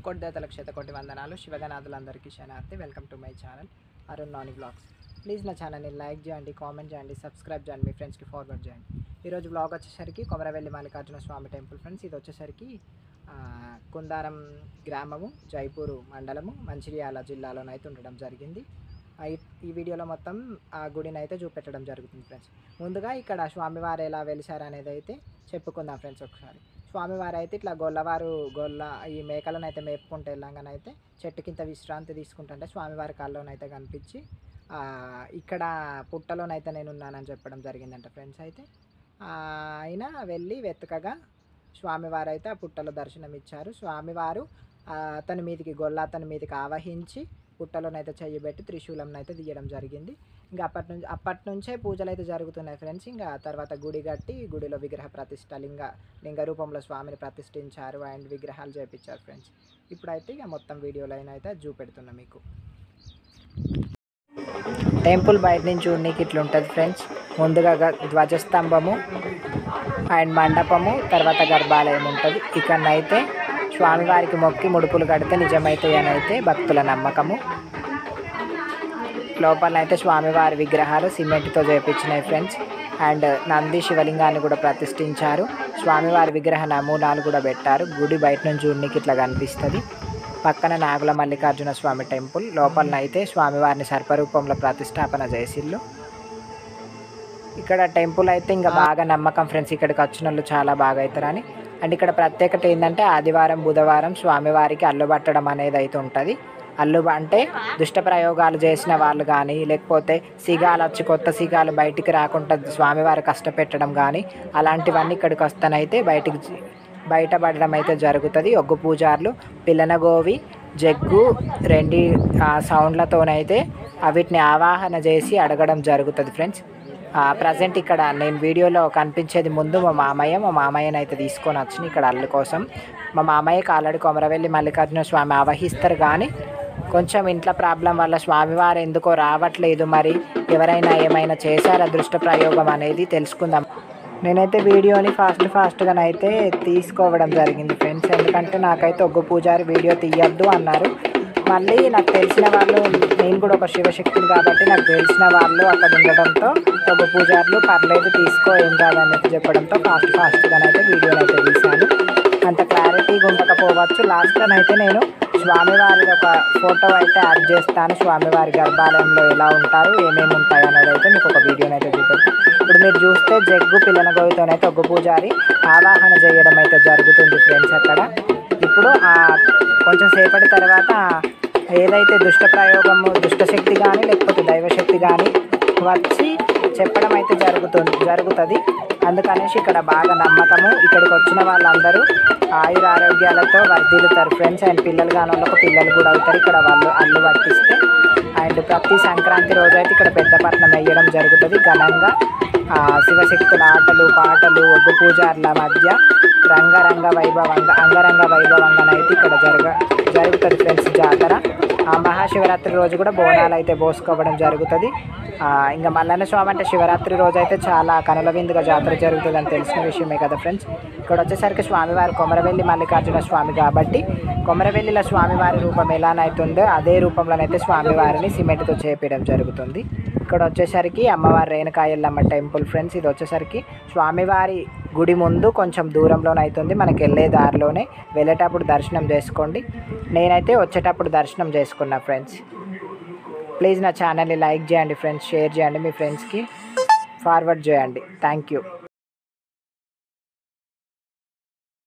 ముక్కోటి దేవతలకు శతకోటి వందనాలు శివగనాథులందరికీ శనార్థి welcome to my channel Arun Nani blogs please నా ఛానల్ని లైక్ చేయండి కామెంట్ చేయండి సబ్స్క్రైబ్ చేయండి మీ ఫ్రెండ్స్కి ఫార్వర్డ్ చేయండి ఈరోజు బ్లాగ్ వచ్చేసరికి కొమరవెల్లి మల్లికార్జున స్వామి టెంపుల్ ఫ్రెండ్స్ ఇది వచ్చేసరికి ఆ, కుందారం గ్రామము జైపూరు మండలము మంచిర్యాల జిల్లాలోనైతే ఉండడం జరిగింది ఆ, ఈ- ఈ వీడియోలో మొత్తం ఆ గుడిని అయితే చూపెట్టడం జరుగుతుంది ఫ్రెండ్స్ ముందుగా ఇక్కడ స్వామివారు ఎలా వెలిసారు అనేది అయితే చెప్పుకుందాం ఫ్రెండ్స్ ఒకసారి స్వామివారు అయితే ఇట్లా గొల్లవారు గొల్ల ఈ మేకలను అయితే మేపుకుంటూ వెళ్ళంగానైతే చెట్టు కింద విశ్రాంతి తీసుకుంటుంటే స్వామివారి కాల్లోనైతే కనిపించి ఆ, ఇక్కడ పుట్టలోనైతే నేను ఉన్నానని చెప్పడం జరిగిందంట ఫ్రెండ్స్ అయితే ఆ, ఆయన వెళ్ళి వెతకగా స్వామివారు అయితే ఆ పుట్టలో దర్శనం ఇచ్చారు స్వామివారు ఆ, అతని మీదకి గొల్ల అతని మీదకి ఆవహించి పుట్టలోనైతే చెయ్యబెట్టి త్రిశూలంనైతే అయితే తీయడం జరిగింది ఇంకా అప్పటి నుంచి అప్పటి నుంచే పూజలు అయితే జరుగుతున్నాయి ఫ్రెండ్స్ ఇంకా తర్వాత గుడి కట్టి గుడిలో విగ్రహ ప్రతిష్ట లింగ లింగ రూపంలో స్వామిని ప్రతిష్ఠించారు అండ్ విగ్రహాలు చేపించారు ఫ్రెండ్స్ ఇప్పుడైతే ఇక మొత్తం వీడియోలో అయితే చూపెడుతున్నా మీకు టెంపుల్ బయట నుంచి చూడనీకి ఇట్లా ఉంటుంది ఫ్రెండ్స్ ముందుగా గ- ధ్వజస్తంభము అండ్ మండపము తర్వాత గర్భాలయం ఉంటుంది ఇక్కడనైతే స్వామివారికి మొక్కి ముడుపులు కడితే నిజమవుతాయి అని అయితే భక్తుల నమ్మకము లోపలనైతే స్వామివారి విగ్రహాలు సిమెంట్తో చేపించినాయి ఫ్రెండ్స్ అండ్ నంది శివలింగాన్ని కూడా ప్రతిష్ఠించారు స్వామివారి విగ్రహ నమూనాలు కూడా పెట్టారు గుడి బయట నుంచి చూడనీకి ఇట్లా కనిపిస్తుంది పక్కన నాగుల మల్లికార్జున స్వామి టెంపుల్ లోపలనైతే స్వామివారిని సర్పరూపంలో ప్రతిష్టాపన చేసిళ్ళు ఇక్కడ టెంపుల్ అయితే ఇంకా బాగా నమ్మకం ఫ్రెండ్స్ ఇక్కడికి వచ్చిన వాళ్ళు చాలా బాగా అవుతారని అండ్ ఇక్కడ ప్రత్యేకత ఏంటంటే ఆదివారం బుధవారం స్వామివారికి అల్లు పట్టడం అనేది అయితే ఉంటుంది అల్లు అంటే దుష్ట ప్రయోగాలు చేసిన వాళ్ళు కానీ లేకపోతే సిగాలు వచ్చి కొత్త సిగాలు బయటికి రాకుండా స్వామివారి కష్టపెట్టడం కానీ అలాంటివన్నీ ఇక్కడికి వస్తానైతే బయటికి జ- బయటపడడం అయితే జరుగుతుంది ఒగ్గు పూజార్లు పిల్లనగోవి జగ్గు రెండు ఆ సౌండ్లతోనైతే వీటిని ఆవాహన చేసి అడగడం జరుగుతుంది ఫ్రెండ్స్ ప్రజెంట్ ఇక్కడ నేను వీడియోలో కనిపించేది ముందు మా మామయ్య మా మామయ్యని అయితే తీసుకొని వచ్చిన ఇక్కడ అల్లు కోసం మా మామయ్యకి ఆల్రెడీ కొమరవెల్లి మల్లికార్జున స్వామి ఆవహిస్తారు కానీ కొంచెం ఇంట్లో ప్రాబ్లం వల్ల స్వామివారు ఎందుకో రావట్లేదు మరి ఎవరైనా ఏమైనా చేశారా దృష్ట ప్రయోగం అనేది తెలుసుకుందాం నేనైతే వీడియోని ఫాస్ట్ ఫాస్ట్గానైతే తీసుకోవడం జరిగింది ఫ్రెండ్స్ ఎందుకంటే నాకైతే ఒగ్గు పూజారి వీడియో తీయద్దు అన్నారు మళ్ళీ నాకు తెలిసిన వాళ్ళు నేను కూడా ఒక శివశక్తిని కాబట్టి నాకు తెలిసిన వాళ్ళు అక్కడ ఉండడంతో ఒగ్గు పూజారులు పర్లేదు తీసుకో ఏం కాదని చెప్పడంతో ఫాస్ట్ ఫాస్ట్గానైతే వీడియోని అయితే తీశాను అంత క్లారిటీగా ఉండకపోవచ్చు లాస్ట్లోనైతే నేను స్వామివారి ఒక ఫోటో అయితే యాడ్ చేస్తాను స్వామివారి గర్భాలయంలో ఎలా ఉంటారు ఏమేమి ఉంటాయి అనేది అయితే మీకు ఒక వీడియోని అయితే చూపెడతాను ఇప్పుడు మీరు చూస్తే జగ్గు పిల్లల గోవితోనైతే ఒక పూజారి ఆవాహన చేయడం అయితే జరుగుతుంది ఫ్రెండ్స్ అక్కడ ఇప్పుడు ఆ కొంచెం సేపటి తర్వాత ఏదైతే దుష్ట ప్రయోగము దుష్టశక్తి కానీ లేకపోతే దైవశక్తి కానీ వచ్చి చెప్పడం అయితే జరుగుతుంది జరుగుతుంది అందుకనేసి ఇక్కడ బాగా నమ్మకము ఇక్కడికి వచ్చిన వాళ్ళందరూ ఆయుర ఆరోగ్యాలతో వర్ధిల్లుతారు ఫ్రెండ్స్ అండ్ పిల్లలు కాని వాళ్ళకు పిల్లలు కూడా అవుతారు ఇక్కడ వాళ్ళు అల్లు పట్టిస్తే అండ్ ప్రతి సంక్రాంతి రోజు అయితే ఇక్కడ పెద్దపట్నం వేయడం జరుగుతుంది ఘనంగా ఆ, శివశక్తుల ఆటలు పాటలు ఒగ్గు పూజార్ల మధ్య రంగరంగ వైభవంగా అంగరంగ వైభవంగానైతే ఇక్కడ జరగ జరుగుతుంది ఫ్రెండ్స్ జాతర ఆ మహాశివరాత్రి రోజు కూడా బోనాలు అయితే పోసుకోవడం జరుగుతుంది ఆ, ఇంకా మల్లన్న స్వామి అంటే శివరాత్రి రోజు అయితే చాలా కనుల విందుగా జాతర జరుగుతుంది అని తెలిసిన విషయమే కదా ఫ్రెండ్స్ ఇక్కడ వచ్చేసరికి స్వామివారి కొమరవెల్లి మల్లికార్జున స్వామి కాబట్టి కొమరవెల్లిల స్వామివారి రూపం ఎలానైతుందో అదే రూపంలోనైతే స్వామివారిని సిమెంట్తో చేపించడం జరుగుతుంది ఇక్కడ వచ్చేసరికి అమ్మవారి రేణుకాయల్లమ్మ టెంపుల్ ఫ్రెండ్స్ ఇది వచ్చేసరికి స్వామివారి గుడి ముందు కొంచెం దూరంలోనైతుంది మనకి వెళ్ళే దారిలోనే వెళ్ళేటప్పుడు దర్శనం చేసుకోండి నేనైతే వచ్చేటప్పుడు దర్శనం చేసుకున్నా ఫ్రెండ్స్ ప్లీజ్ నా ఛానల్ని లైక్ చేయండి ఫ్రెండ్స్ షేర్ చేయండి మీ ఫ్రెండ్స్కి ఫార్వర్డ్ చేయండి థ్యాంక్ యూ